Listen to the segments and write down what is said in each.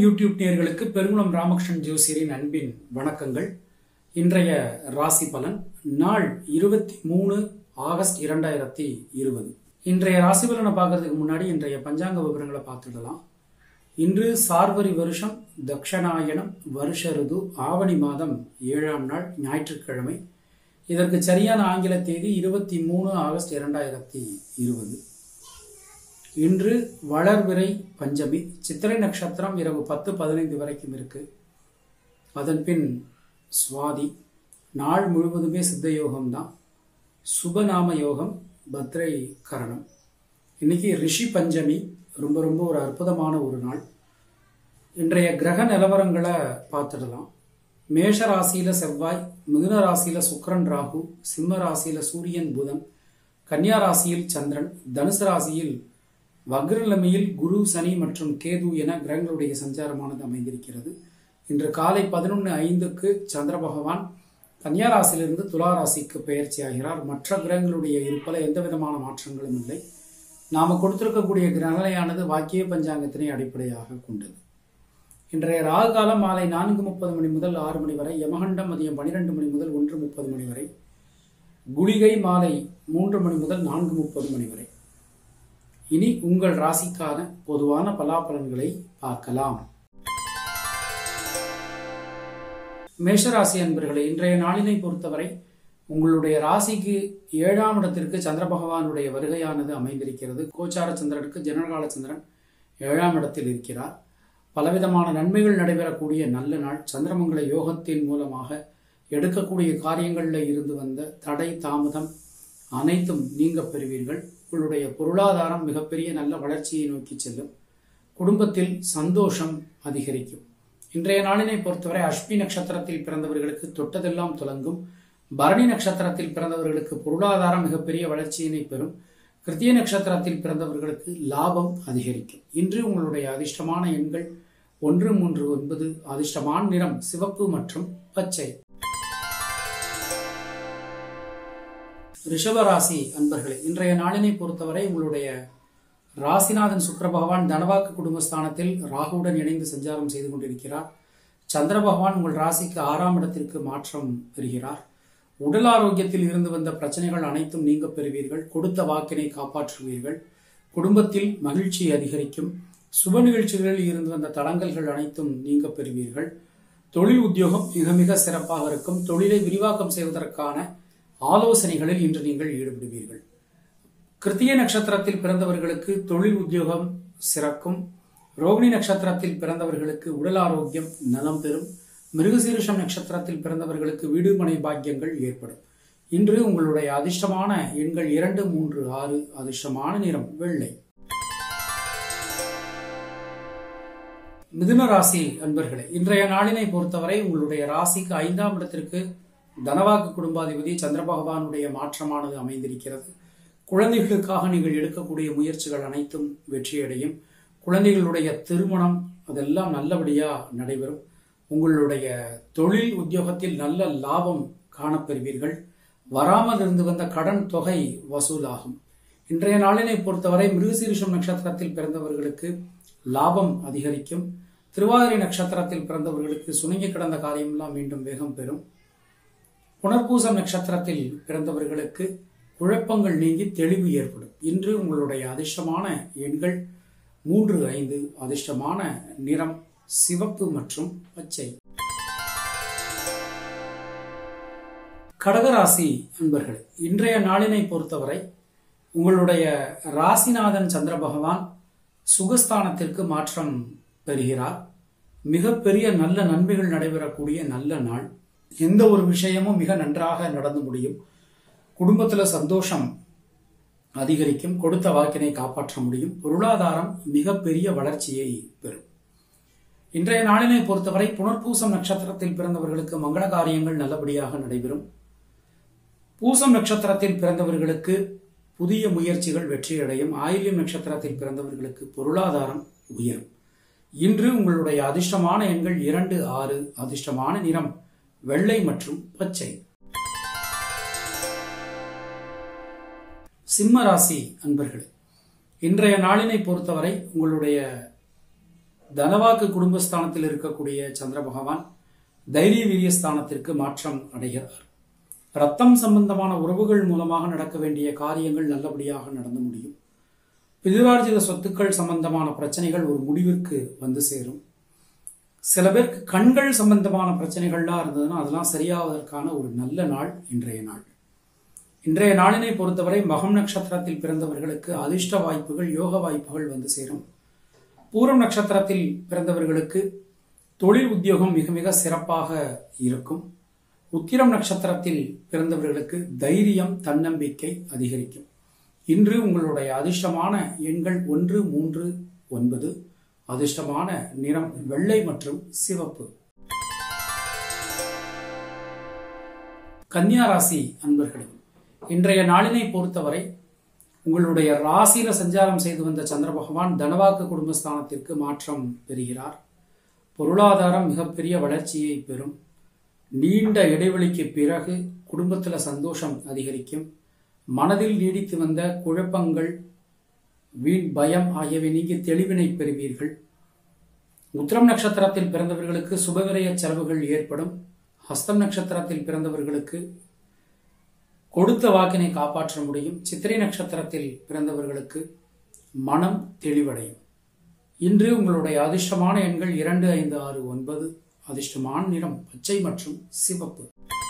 YouTube நேயர்களுக்கு பெருங்குளம் ராமகிருஷ்ணன் ஜோசியரின் அன்பின் வணக்கங்கள் இன்றைய ராசி பலன் நாள் இருபத்தி மூணு ஆகஸ்ட் இரண்டாயிரத்தி இருபது இன்றைய ராசி பலனை பார்க்கறதுக்கு முன்னாடி இன்றைய பஞ்சாங்க விவரங்களை பார்த்துடலாம் இன்று சார்வரி வருஷம் தக்ஷணாயனம் வருஷ ருது ஆவணி மாதம் ஏழாம் நாள் ஞாயிற்றுக்கிழமை இதற்கு சரியான ஆங்கில தேதி இருபத்தி மூணு ஆகஸ்ட் இரண்டாயிரத்தி இருபது இன்று வளர்விரை பஞ்சமி சித்திரை நட்சத்திரம் இரவு பத்து பதினைந்து வரைக்கும் இருக்கு அதன் பின் சுவாதி நாள் முழுவதுமே சித்த யோகம்தான் சுபநாம யோகம் பத்ரை கரணம் இன்னைக்கு ரிஷி பஞ்சமி ரொம்ப ரொம்ப ஒரு அற்புதமான ஒரு நாள் இன்றைய கிரக நிலவரங்களை பார்த்துடலாம் மேஷ ராசியில செவ்வாய் மிதுன ராசியில சுக்கிரன் ராகு சிம்ம ராசியில சூரியன் புதன் கன்னியா ராசியில் சந்திரன் தனுசு ராசியில் வக்ரநிலைமையில் குரு சனி மற்றும் கேது என கிரகங்களுடைய சஞ்சாரமானது அமைந்திருக்கிறது இன்று காலை பதினொன்று ஐந்துக்கு சந்திர பகவான் கன்னியா ராசியிலிருந்து துலா ராசிக்கு பெயர்ச்சி ஆகிறார் மற்ற கிரகங்களுடைய இருப்பில் எந்த விதமான மாற்றங்களும் இல்லை நாம கொடுத்திருக்கக்கூடிய கிரகநிலையானது வாக்கிய பஞ்சாங்கத்தினை அடிப்படையாக கொண்டது இன்றைய ராகு காலம் மாலை நான்கு முப்பது மணி முதல் ஆறு மணி வரை யமகண்டம் மதியம் பனிரெண்டு மணி முதல் ஒன்று முப்பது மணி வரை குளிகை மாலை மூன்று மணி முதல் நான்கு முப்பது மணி வரை இனி உங்கள் ராசிக்கான பொதுவான பலாபலன்களை பார்க்கலாம் மேஷராசி அன்பர்களே இன்றைய நாளினை பொறுத்தவரை உங்களுடைய ராசிக்கு ஏழாம் இடத்திற்கு சந்திர பகவானுடைய வருகையானது அமைந்திருக்கிறது கோச்சார சந்திரனுக்கு ஜனகால சந்திரன் ஏழாம் இடத்தில் இருக்கிறார் பலவிதமான நன்மைகள் நடைபெறக்கூடிய நல்ல நாள் சந்திரமங்கல யோகத்தின் மூலமாக எடுக்கக்கூடிய காரியங்களில் இருந்து வந்த தடை தாமதம் அனைத்தும் நீங்க பெறுவீர்கள் உங்களுடைய பொருளாதாரம் மிகப்பெரிய நல்ல வளர்ச்சியை நோக்கி செல்லும் குடும்பத்தில் சந்தோஷம் அதிகரிக்கும் இன்றைய நாளினை பொறுத்தவரை அஷ்மி நட்சத்திரத்தில் பிறந்தவர்களுக்கு தொட்டதெல்லாம் துலங்கும் பரணி நட்சத்திரத்தில் பிறந்தவர்களுக்கு பொருளாதாரம் மிகப்பெரிய வளர்ச்சியினை பெறும் கிருத்திய நட்சத்திரத்தில் பிறந்தவர்களுக்கு லாபம் அதிகரிக்கும் இன்று உங்களுடைய அதிர்ஷ்டமான எண்கள் ஒன்று மூன்று ஒன்பது அதிர்ஷ்டமான நிறம் சிவப்பு மற்றும் பச்சை ரிஷபராசி அன்பர்களே இன்றைய நாளினை பொறுத்தவரை உங்களுடைய ராசிநாதன் சுக்கர பகவான் தனவாக்கு குடும்பஸ்தானத்தில் ராகுவுடன் இணைந்து சஞ்சாரம் செய்து கொண்டிருக்கிறார் சந்திர பகவான் உங்கள் ராசிக்கு ஆறாம் இடத்திற்கு மாற்றம் பெறுகிறார் உடல் ஆரோக்கியத்தில் இருந்து வந்த பிரச்சனைகள் அனைத்தும் நீங்க பெறுவீர்கள் கொடுத்த வாக்கினை காப்பாற்றுவீர்கள் குடும்பத்தில் மகிழ்ச்சி அதிகரிக்கும் சுப நிகழ்ச்சிகளில் இருந்து வந்த தடங்கல்கள் அனைத்தும் நீங்க பெறுவீர்கள் தொழில் உத்தியோகம் மிக மிக சிறப்பாக இருக்கும் தொழிலை விரிவாக்கம் செய்வதற்கான ஆலோசனைகளில் இன்று நீங்கள் ஈடுபடுவீர்கள் கிருத்திய நட்சத்திரத்தில் பிறந்தவர்களுக்கு தொழில் உத்தியோகம் சிறக்கும் ரோகிணி நட்சத்திரத்தில் பிறந்தவர்களுக்கு உடல் ஆரோக்கியம் நலம் பெறும் மிருகசீரிஷம் நட்சத்திரத்தில் பிறந்தவர்களுக்கு வீடு மனை பாக்கியங்கள் ஏற்படும் இன்று உங்களுடைய அதிர்ஷ்டமான எண்கள் இரண்டு மூன்று ஆறு அதிர்ஷ்டமான நிறம் வெள்ளை மிதுன ராசி அன்பர்களே இன்றைய நாளினை பொறுத்தவரை உங்களுடைய ராசிக்கு ஐந்தாம் இடத்திற்கு தனவாக்கு குடும்பாதிபதி சந்திர பகவானுடைய மாற்றமானது அமைந்திருக்கிறது குழந்தைகளுக்காக நீங்கள் எடுக்கக்கூடிய முயற்சிகள் அனைத்தும் வெற்றியடையும் குழந்தைகளுடைய திருமணம் அதெல்லாம் நல்லபடியா நடைபெறும் உங்களுடைய தொழில் உத்தியோகத்தில் நல்ல லாபம் காணப்பெறுவீர்கள் வராமல் இருந்து வந்த கடன் தொகை வசூலாகும் இன்றைய நாளினை பொறுத்தவரை மிருகசீரிஷம் நட்சத்திரத்தில் பிறந்தவர்களுக்கு லாபம் அதிகரிக்கும் திருவாதிரை நட்சத்திரத்தில் பிறந்தவர்களுக்கு சுணங்கி கிடந்த காரியமெல்லாம் மீண்டும் வேகம் பெறும் புனர்பூசம் நட்சத்திரத்தில் பிறந்தவர்களுக்கு குழப்பங்கள் நீங்கி தெளிவு ஏற்படும் இன்று உங்களுடைய அதிர்ஷ்டமான எண்கள் மூன்று ஐந்து அதிர்ஷ்டமான நிறம் சிவப்பு மற்றும் பச்சை கடகராசி அன்பர்களே இன்றைய நாளினை பொறுத்தவரை உங்களுடைய ராசிநாதன் சந்திர பகவான் சுகஸ்தானத்திற்கு மாற்றம் பெறுகிறார் மிகப்பெரிய நல்ல நன்மைகள் நடைபெறக்கூடிய நல்ல நாள் எந்த ஒரு விஷயமும் மிக நன்றாக நடந்து முடியும் குடும்பத்தில் சந்தோஷம் அதிகரிக்கும் கொடுத்த வாக்கினை காப்பாற்ற முடியும் பொருளாதாரம் மிகப்பெரிய வளர்ச்சியை பெறும் இன்றைய நாளினை பொறுத்தவரை புனர்பூசம் நட்சத்திரத்தில் பிறந்தவர்களுக்கு மங்கள காரியங்கள் நல்லபடியாக நடைபெறும் பூசம் நட்சத்திரத்தில் பிறந்தவர்களுக்கு புதிய முயற்சிகள் வெற்றியடையும் ஆயில்யம் நட்சத்திரத்தில் பிறந்தவர்களுக்கு பொருளாதாரம் உயரும் இன்று உங்களுடைய அதிர்ஷ்டமான எண்கள் இரண்டு ஆறு அதிர்ஷ்டமான நிறம் வெள்ளை மற்றும் பச்சை சிம்ம ராசி அன்பர்களே இன்றைய நாளினை பொறுத்தவரை உங்களுடைய தனவாக்கு குடும்பஸ்தானத்தில் இருக்கக்கூடிய சந்திர பகவான் தைரிய வீரியஸ்தானத்திற்கு மாற்றம் அடைகிறார் ரத்தம் சம்பந்தமான உறவுகள் மூலமாக நடக்க வேண்டிய காரியங்கள் நல்லபடியாக நடந்து முடியும் பிதிரார்ஜித சொத்துக்கள் சம்பந்தமான பிரச்சனைகள் ஒரு முடிவிற்கு வந்து சேரும் சில பேருக்கு கண்கள் சம்பந்தமான பிரச்சனைகள்லாம் இருந்ததுன்னா அதெல்லாம் சரியாவதற்கான ஒரு நல்ல நாள் இன்றைய நாள் இன்றைய நாளினை பொறுத்தவரை மகம் நட்சத்திரத்தில் பிறந்தவர்களுக்கு அதிர்ஷ்ட வாய்ப்புகள் யோக வாய்ப்புகள் வந்து சேரும் பூரம் நட்சத்திரத்தில் பிறந்தவர்களுக்கு தொழில் உத்தியோகம் மிக மிக சிறப்பாக இருக்கும் உத்திரம் நட்சத்திரத்தில் பிறந்தவர்களுக்கு தைரியம் தன்னம்பிக்கை அதிகரிக்கும் இன்று உங்களுடைய அதிர்ஷ்டமான எண்கள் ஒன்று மூன்று ஒன்பது அதிர்ஷ்டமான நிறம் வெள்ளை மற்றும் சிவப்பு கன்னியா ராசி அன்பர்களே இன்றைய நாளினை பொறுத்தவரை உங்களுடைய ராசியில சஞ்சாரம் செய்து வந்த சந்திர பகவான் தனவாக்கு குடும்பஸ்தானத்திற்கு மாற்றம் பெறுகிறார் பொருளாதாரம் மிகப்பெரிய வளர்ச்சியை பெறும் நீண்ட இடைவெளிக்கு பிறகு குடும்பத்தில் சந்தோஷம் அதிகரிக்கும் மனதில் நீடித்து வந்த குழப்பங்கள் வீண் பயம் ஆகியவை நீங்கி தெளிவினை பெறுவீர்கள் உத்திரம் நட்சத்திரத்தில் பிறந்தவர்களுக்கு சுபவிரய செலவுகள் ஏற்படும் ஹஸ்தம் நட்சத்திரத்தில் பிறந்தவர்களுக்கு கொடுத்த வாக்கினை காப்பாற்ற முடியும் சித்திரை நட்சத்திரத்தில் பிறந்தவர்களுக்கு மனம் தெளிவடையும் இன்று உங்களுடைய அதிர்ஷ்டமான எண்கள் இரண்டு ஐந்து ஆறு ஒன்பது அதிர்ஷ்டமான நிறம் பச்சை மற்றும் சிவப்பு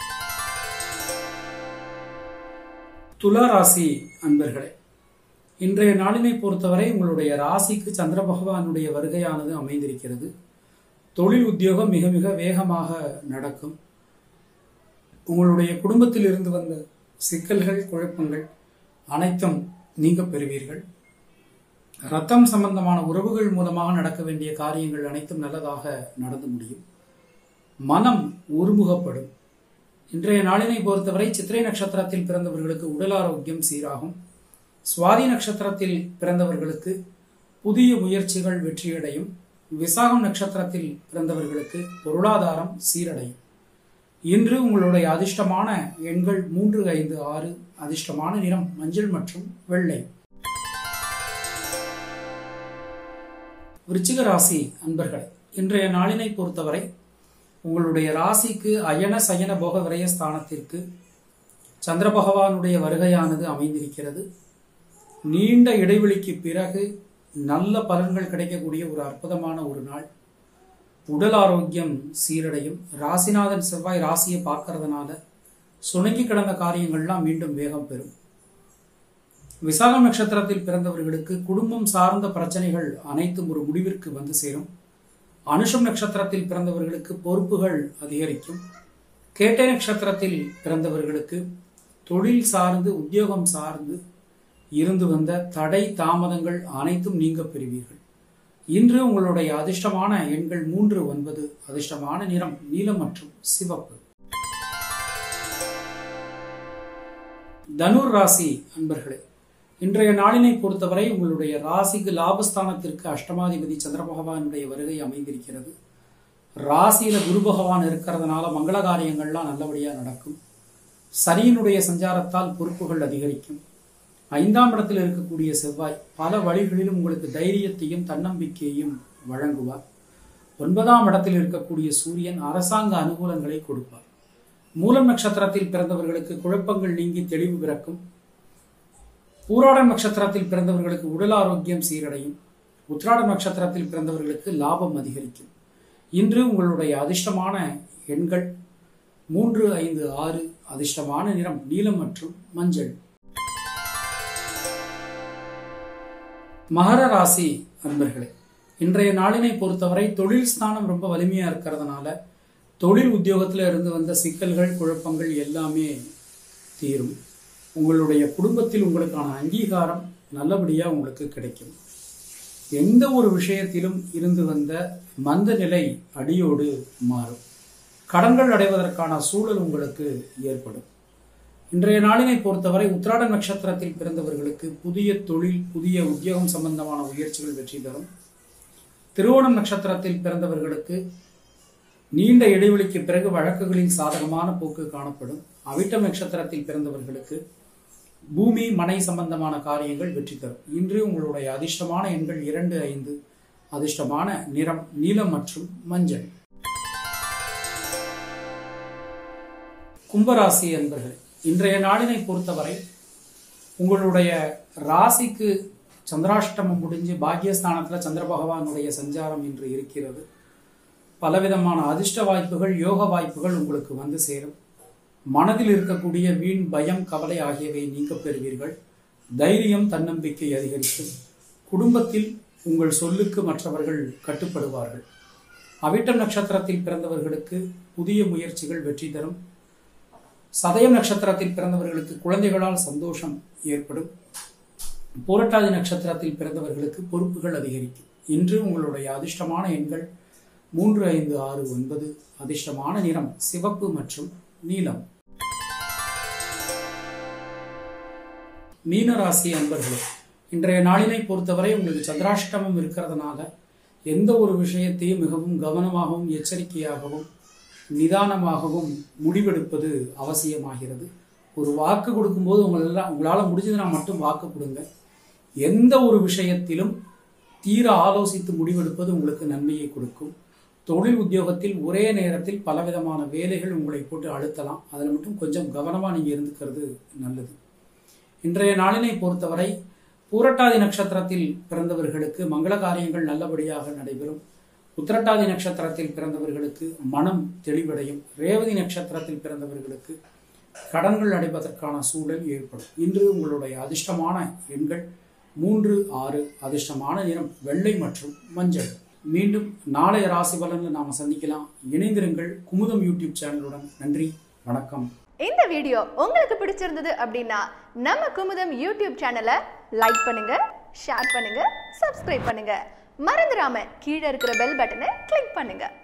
துலா ராசி அன்பர்களே இன்றைய நாளினை பொறுத்தவரை உங்களுடைய ராசிக்கு சந்திர பகவானுடைய வருகையானது அமைந்திருக்கிறது தொழில் உத்தியோகம் மிக மிக வேகமாக நடக்கும் உங்களுடைய குடும்பத்தில் இருந்து வந்த சிக்கல்கள் குழப்பங்கள் அனைத்தும் நீங்க பெறுவீர்கள் ரத்தம் சம்பந்தமான உறவுகள் மூலமாக நடக்க வேண்டிய காரியங்கள் அனைத்தும் நல்லதாக நடந்து முடியும் மனம் ஒருமுகப்படும் இன்றைய நாளினை பொறுத்தவரை சித்திரை நட்சத்திரத்தில் பிறந்தவர்களுக்கு உடல் ஆரோக்கியம் சீராகும் சுவாதி நட்சத்திரத்தில் பிறந்தவர்களுக்கு புதிய முயற்சிகள் வெற்றியடையும் விசாகம் நட்சத்திரத்தில் பிறந்தவர்களுக்கு பொருளாதாரம் சீரடையும் இன்று உங்களுடைய அதிர்ஷ்டமான எண்கள் மூன்று ஐந்து ஆறு அதிர்ஷ்டமான நிறம் மஞ்சள் மற்றும் வெள்ளை விருச்சிக ராசி அன்பர்களே இன்றைய நாளினை பொறுத்தவரை உங்களுடைய ராசிக்கு அயன சயன போக விரய ஸ்தானத்திற்கு சந்திர பகவானுடைய வருகையானது அமைந்திருக்கிறது நீண்ட இடைவெளிக்கு பிறகு நல்ல பலன்கள் கிடைக்கக்கூடிய ஒரு அற்புதமான ஒரு நாள் உடல் ஆரோக்கியம் சீரடையும் ராசிநாதன் செவ்வாய் ராசியை பார்க்கறதுனால சுணங்கி கிடந்த காரியங்கள்லாம் மீண்டும் வேகம் பெறும் விசாகம் நட்சத்திரத்தில் பிறந்தவர்களுக்கு குடும்பம் சார்ந்த பிரச்சனைகள் அனைத்தும் ஒரு முடிவிற்கு வந்து சேரும் அனுஷம் நட்சத்திரத்தில் பிறந்தவர்களுக்கு பொறுப்புகள் அதிகரிக்கும் கேட்டை நட்சத்திரத்தில் பிறந்தவர்களுக்கு தொழில் சார்ந்து உத்தியோகம் சார்ந்து இருந்து வந்த தடை தாமதங்கள் அனைத்தும் நீங்க பெறுவீர்கள் இன்று உங்களுடைய அதிர்ஷ்டமான எண்கள் மூன்று ஒன்பது அதிர்ஷ்டமான நிறம் நீலம் மற்றும் சிவப்பு தனுர் ராசி அன்பர்களே இன்றைய நாளினை பொறுத்தவரை உங்களுடைய ராசிக்கு லாபஸ்தானத்திற்கு அஷ்டமாதிபதி சந்திர பகவானுடைய வருகை அமைந்திருக்கிறது ராசியில குரு பகவான் இருக்கிறதுனால மங்கள காரியங்கள்லாம் நல்லபடியா நடக்கும் சனியினுடைய சஞ்சாரத்தால் பொறுப்புகள் அதிகரிக்கும் ஐந்தாம் இடத்தில் இருக்கக்கூடிய செவ்வாய் பல வழிகளிலும் உங்களுக்கு தைரியத்தையும் தன்னம்பிக்கையையும் வழங்குவார் ஒன்பதாம் இடத்தில் இருக்கக்கூடிய சூரியன் அரசாங்க அனுகூலங்களை கொடுப்பார் மூலம் நட்சத்திரத்தில் பிறந்தவர்களுக்கு குழப்பங்கள் நீங்கி தெளிவு பிறக்கும் பூராடம் நட்சத்திரத்தில் பிறந்தவர்களுக்கு உடல் ஆரோக்கியம் சீரடையும் உத்ராடம் நட்சத்திரத்தில் பிறந்தவர்களுக்கு லாபம் அதிகரிக்கும் இன்று உங்களுடைய அதிர்ஷ்டமான எண்கள் மூன்று ஐந்து ஆறு அதிர்ஷ்டமான நிறம் நீலம் மற்றும் மஞ்சள் மகர ராசி அன்பர்களே இன்றைய நாளினை பொறுத்தவரை தொழில் ஸ்தானம் ரொம்ப வலிமையா இருக்கிறதுனால தொழில் உத்தியோகத்தில் இருந்து வந்த சிக்கல்கள் குழப்பங்கள் எல்லாமே தீரும் உங்களுடைய குடும்பத்தில் உங்களுக்கான அங்கீகாரம் நல்லபடியாக உங்களுக்கு கிடைக்கும் எந்த ஒரு விஷயத்திலும் இருந்து வந்த மந்த நிலை அடியோடு மாறும் கடன்கள் அடைவதற்கான சூழல் உங்களுக்கு ஏற்படும் இன்றைய நாளினை பொறுத்தவரை உத்திராட நட்சத்திரத்தில் பிறந்தவர்களுக்கு புதிய தொழில் புதிய உத்தியோகம் சம்பந்தமான முயற்சிகள் வெற்றி பெறும் திருவோணம் நட்சத்திரத்தில் பிறந்தவர்களுக்கு நீண்ட இடைவெளிக்கு பிறகு வழக்குகளில் சாதகமான போக்கு காணப்படும் அவிட்டம் நட்சத்திரத்தில் பிறந்தவர்களுக்கு பூமி மனை சம்பந்தமான காரியங்கள் வெற்றி தரும் இன்று உங்களுடைய அதிர்ஷ்டமான எண்கள் இரண்டு ஐந்து அதிர்ஷ்டமான நிறம் நீலம் மற்றும் மஞ்சள் கும்பராசி என்பர்கள் இன்றைய நாளினை பொறுத்தவரை உங்களுடைய ராசிக்கு சந்திராஷ்டமம் முடிஞ்சு பாக்கியஸ்தானத்தில் சந்திர பகவானுடைய சஞ்சாரம் இன்று இருக்கிறது பலவிதமான அதிர்ஷ்ட வாய்ப்புகள் யோக வாய்ப்புகள் உங்களுக்கு வந்து சேரும் மனதில் இருக்கக்கூடிய வீண் பயம் கவலை ஆகியவை நீக்கப் பெறுவீர்கள் தைரியம் தன்னம்பிக்கை அதிகரிக்கும் குடும்பத்தில் உங்கள் சொல்லுக்கு மற்றவர்கள் கட்டுப்படுவார்கள் அவிட்டம் நட்சத்திரத்தில் பிறந்தவர்களுக்கு புதிய முயற்சிகள் வெற்றி தரும் சதயம் நட்சத்திரத்தில் பிறந்தவர்களுக்கு குழந்தைகளால் சந்தோஷம் ஏற்படும் பூரட்டாதி நட்சத்திரத்தில் பிறந்தவர்களுக்கு பொறுப்புகள் அதிகரிக்கும் இன்று உங்களுடைய அதிர்ஷ்டமான எண்கள் மூன்று ஐந்து ஆறு ஒன்பது அதிர்ஷ்டமான நிறம் சிவப்பு மற்றும் நீலம் மீனராசி அன்பர்களே இன்றைய நாளினை பொறுத்தவரை உங்களுக்கு சந்திராஷ்டமம் இருக்கிறதுனால எந்த ஒரு விஷயத்தையும் மிகவும் கவனமாகவும் எச்சரிக்கையாகவும் நிதானமாகவும் முடிவெடுப்பது அவசியமாகிறது ஒரு வாக்கு கொடுக்கும்போது உங்களெல்லாம் உங்களால் முடிஞ்சதுன்னா மட்டும் வாக்கு கொடுங்க எந்த ஒரு விஷயத்திலும் தீர ஆலோசித்து முடிவெடுப்பது உங்களுக்கு நன்மையை கொடுக்கும் தொழில் உத்தியோகத்தில் ஒரே நேரத்தில் பலவிதமான வேலைகள் உங்களை போட்டு அழுத்தலாம் அதில் மட்டும் கொஞ்சம் கவனமாக நீங்கள் இருந்துக்கிறது நல்லது இன்றைய நாளினை பொறுத்தவரை பூரட்டாதி நட்சத்திரத்தில் பிறந்தவர்களுக்கு மங்கள காரியங்கள் நல்லபடியாக நடைபெறும் உத்திரட்டாதி நட்சத்திரத்தில் பிறந்தவர்களுக்கு மனம் தெளிவடையும் ரேவதி நட்சத்திரத்தில் பிறந்தவர்களுக்கு கடன்கள் அடைவதற்கான சூழல் ஏற்படும் இன்று உங்களுடைய அதிர்ஷ்டமான எண்கள் மூன்று ஆறு அதிர்ஷ்டமான நிறம் வெள்ளை மற்றும் மஞ்சள் மீண்டும் நாளைய ராசி பலனில் நாம் சந்திக்கலாம் இணைந்திருங்கள் குமுதம் யூடியூப் சேனலுடன் நன்றி வணக்கம் இந்த வீடியோ உங்களுக்கு பிடிச்சிருந்தது அப்படின்னா நம்ம குமுதம் யூடியூப் சேனலை லைக் பண்ணுங்க ஷேர் பண்ணுங்க சப்ஸ்கிரைப் பண்ணுங்க மறந்துடாம கீழே இருக்கிற பெல் பட்டனை கிளிக் பண்ணுங்க